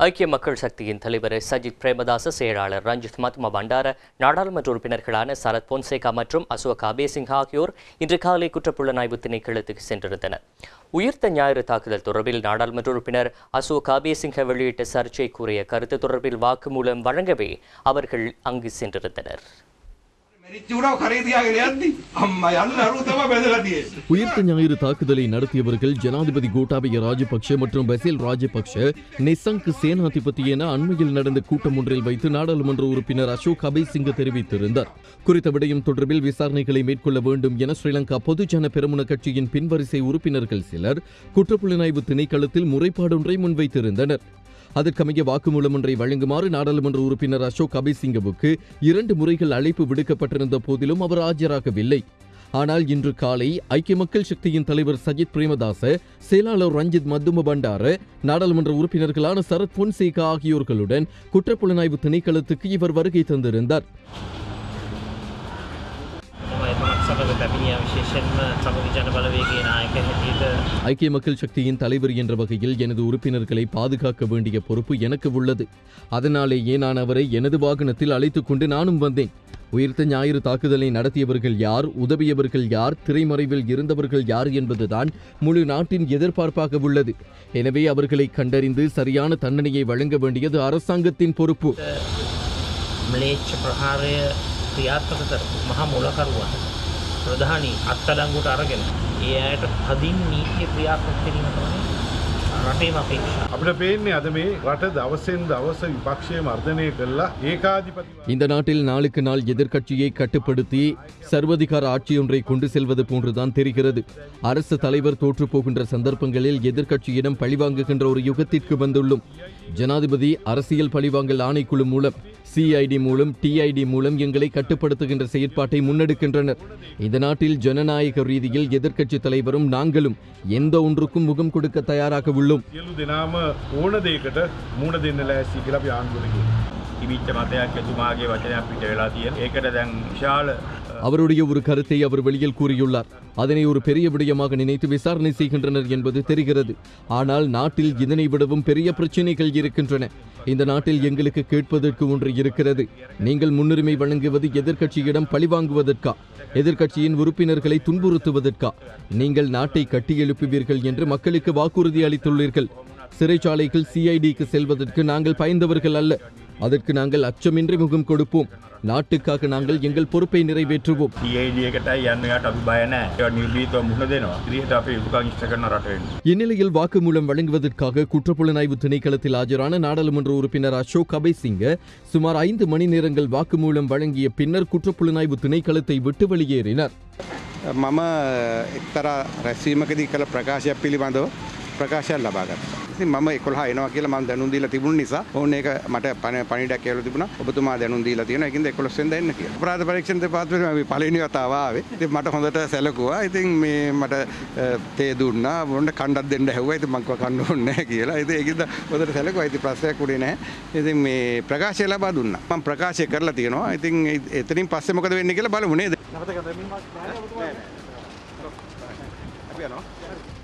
ஐக்கிய மக்கள் சக்தியின் தலைவர் சஜித் பிரேமதாச செயலாளர் ரஞ்சித் மத்ம பண்டார நாடாளுமன்ற உறுப்பினர்களான சரத் பொன்சேகா மற்றும் அசோக் அபேசிங் ஆகியோர் இன்று காலை குற்றப்புலனாய்வு திணைக்களத்துக்கு சென்றிருந்தனர் உயிர்த்த ஞாயிறு தாக்குதல் தொடர்பில் நாடாளுமன்ற உறுப்பினர் அசோக் அபேசிங்க வெளியிட்ட சர்ச்சைக்குரிய கருத்து தொடர்பில் வாக்குமூலம் வழங்கவே அவர்கள் அங்கு சென்றிருந்தனர் මැරිච්චුණාව කරේ තියාගෙන යද්දි අම්මා යන්න අරුව තමයි බැදලා තියෙන්නේ. உயிர்த்த ஞாயிறு தாக்குதலை நடத்தியவர்கள் ஜனாதிபதி கோட்டாபய ராஜபக்ஷ மற்றும் பசில் ராஜபக்ஷ நிசங்க் சேனாதிபதி என அண்மையில் நடந்த கூட்டம் ஒன்றில் வைத்து நாடாளுமன்ற உறுப்பினர் அசோக் அபய்சிங்க தெரிவித்திருந்தார் குறித்த விடயம் தொடர்பில் விசாரணைகளை மேற்கொள்ள வேண்டும் என ஸ்ரீலங்கா பொதுஜன பெரமுன கட்சியின் பின்வரிசை உறுப்பினர்கள் சிலர் குற்றப்புலனாய்வு திணைக்களத்தில் முறைப்பாடொன்றை முன்வைத்திருந்தனர் அதற்கமைய வாக்குமூலம் ஒன்றை வழங்குமாறு நாடாளுமன்ற உறுப்பினர் அசோக் அபிசிங்கவுக்கு இரண்டு முறைகள் அழைப்பு விடுக்கப்பட்டிருந்த போதிலும் அவர் ஆஜராகவில்லை ஆனால் இன்று காலை ஐக்கிய மக்கள் சக்தியின் தலைவர் சஜித் பிரேமதாச செயலாளர் ரஞ்சித் மத்தும பண்டார நாடாளுமன்ற உறுப்பினர்களான சரத் பொன்சேகா ஆகியோர்களுடன் குற்றப்புலனாய்வு திணைக்களத்துக்கு இவர் வருகை தந்திருந்தார் මම එතුමත් සමඟ පැමිණිය විශේෂෙන්ම සමග ජන බලවේගේ නායක හැටියට ஐக்கிய மக்கள் சக்தியின் தலைவர் என்ற வகையில் எனது உறுப்பினர்களை பாதுகாக்க வேண்டிய பொறுப்பு எனக்கு உள்ளது அதனாலேயே நான் அவரை எனது வாகனத்தில் அழைத்துக் கொண்டு நானும் வந்தேன் உயிர்த்த ஞாயிறு தாக்குதலை நடத்தியவர்கள் யார் உதவியவர்கள் யார் திரைமறைவில் இருந்தவர்கள் யார் என்பதுதான் முழு நாட்டின் எதிர்பார்ப்பாக உள்ளது எனவே அவர்களை கண்டறிந்து சரியான தண்டனையை வழங்க வேண்டியது அரசாங்கத்தின் பொறுப்பு ම්ලේච්ච ප්‍රහාරය ක්‍රියාත්මක කරපු මහ මුලකරුවන් ප්‍රධානී අත්තඩංගුට අරගෙන ඒ අයට හදින් නීතිය ක්‍රියාත්මක කිරීම තමයි රටේම අපේක්ෂා. අපිට පේන්නේ අද මේ රට දවසෙන් දවස විපක්ෂය මර්ධනය කල්ලා ඒකාධිපති இந்த நாட்டில் நாளுக்கு நாள் எதிர்க்கட்சியை கட்டுப்படுத்தி சர்வதிகார ஆட்சியொன்றை கொண்டு செல்வது போன்றுதான் தெரிகிறது அரசு தலைவர் தோற்று போகின்ற சந்தர்ப்பங்களில் எதிர்க்கட்சியிடம் பழிவாங்குகின்ற ஒரு யுகத்திற்கு வந்துள்ளோம் ஜனாதிபதி அரசியல் பழிவாங்கல் ஆணைக்குழு மூலம் சிஐடி மூலம் டிஐடி மூலம் எங்களை கட்டுப்படுத்துகின்ற செயற்பாட்டை முன்னெடுக்கின்றனர் இந்த நாட்டில் ஜனநாயக ரீதியில் எதிர்க்கட்சி தலைவரும் நாங்களும் எந்த ஒன்றுக்கும் முகம் கொடுக்க தயாராக உள்ளோம் සියලු දෙනාම ඕන දේකට මූුණ දෙන්න ලෑසි කියලා අපි ආණ්ඩුවලගේ. තිබිච්ච මතයක් එතුමාගේ වචනයක් පිට වෙලා තියෙන. ඒකට දැන් විශාල அவருடைய ஒரு கருத்தை அவர் வெளியில் கூறியுள்ளார் அதனை ஒரு பெரிய விடயமாக நினைத்து விசாரணை செய்கின்றனர் என்பது தெரிகிறது ஆனால் நாட்டில் இதனை விடவும் பெரிய பிரச்சனைகள் இருக்கின்றன இந்த நாட்டில் எங்களுக்கு கேட்பதற்கு ஒன்று இருக்கிறது நீங்கள் முன்னுரிமை வழங்குவது எதிர்க்கட்சியிடம் பழிவாங்குவதற்கா எதிர்க்கட்சியின் உறுப்பினர்களை துன்புறுத்துவதற்கா நீங்கள் நாட்டை கட்டியெழுப்புவீர்கள் என்று மக்களுக்கு வாக்குறுதி அளித்துள்ளீர்கள் சிறைச்சாலைகள் சிஐடிக்கு செல்வதற்கு நாங்கள் பயந்தவர்கள் அல்ல அதற்கு நாங்கள் அச்சமின்றி முகம் கொடுப்போம் நாட்டுக்காக நாங்கள் எங்கள் பொறுப்பை நிறைவேற்றுவோம் TAD එකටයි යන්න යට අපි බය නැහැ. ඒවා නිර්භීතව මුහුණ දෙනවා. ඉදිරියට අපි යුතුයකම් ඉෂ්ට කරන රට වෙන්න. இந்நிலையில் வாக்குமூலம் வழங்குவதற்காக குற்றப்புலனாய்வு திணைக்களத்தில் ஆஜரான நாடாளுமன்ற உறுப்பினர் அசோக் அபய்சிங்க சுமார் ஐந்து மணி நேரங்கள் வாக்குமூலம் வழங்கிய பின்னர் குற்றப்புலனாய்வு திணைக்களத்தை விட்டு வெளியேறினார் මම එක්තරා රැස්වීමකදී කළ ප්‍රකාශයක් පිළිබඳව ප්‍රකාශයක් ලබාගත්තා. ඉතින් මම 11 එනවා කියලා මම දැනුම් දීලා තිබුණ නිසා ඕන ඒක මට පණ පණිඩක් කියලා තිබුණා. ඔබතුමා දැනුම් දීලා තියෙනවා. ඒකින්ද 11 වෙනිදා එන්න කියලා. අපරාධ පරීක්ෂණ දෙපාර්තමේන්තුවේ මම පළවෙනි වතාව ආවේ. ඉතින් මට හොඳට සැලකුවා. ඉතින් මේ මට අ, තේ දුන්නා. මොන්න කණ්ඩක් දෙන්න හැව්වා. ඉතින් මං කිව්වා කන්න ඕනේ නැහැ කියලා. ඉතින් ඒකින්ද හොඳට සැලකුවා. ඉතින් ප්‍රශ්නයක් උනේ නැහැ. ඉතින් මේ ප්‍රකාශය ලබා දුන්නා. මම ප්‍රකාශය කරලා තියෙනවා. ඉතින් ඒ- එතනින් පස්සේ මොකද වෙන්නේ කියලා බලමු නේද? අපි යනවා.